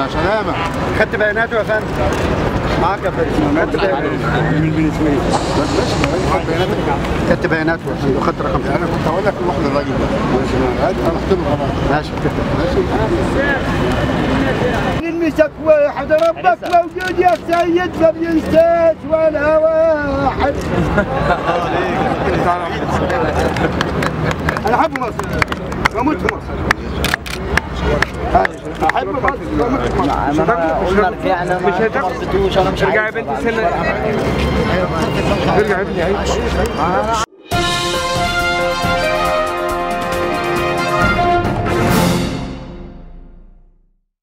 سلامة خدت بياناته يا فندم معاك يا فندم خدت بياناته من بن سويف بس بس خد بياناتك خدت بياناته يا فندم وخدت رقم انا كنت هقول لك روح للراجل ده ماشي هات انا رحت له طبعا ماشي كده ماشي نلمسك واحد ربك موجود يا سيد ما بينساش ولا واحد انا احب مصر واموت في مصر احب مصر واموت في مصر ما قلنا رجعنا ما ربطوش انا مش ارجع يا عايز بنتي سنة ارجع يا ابني عيب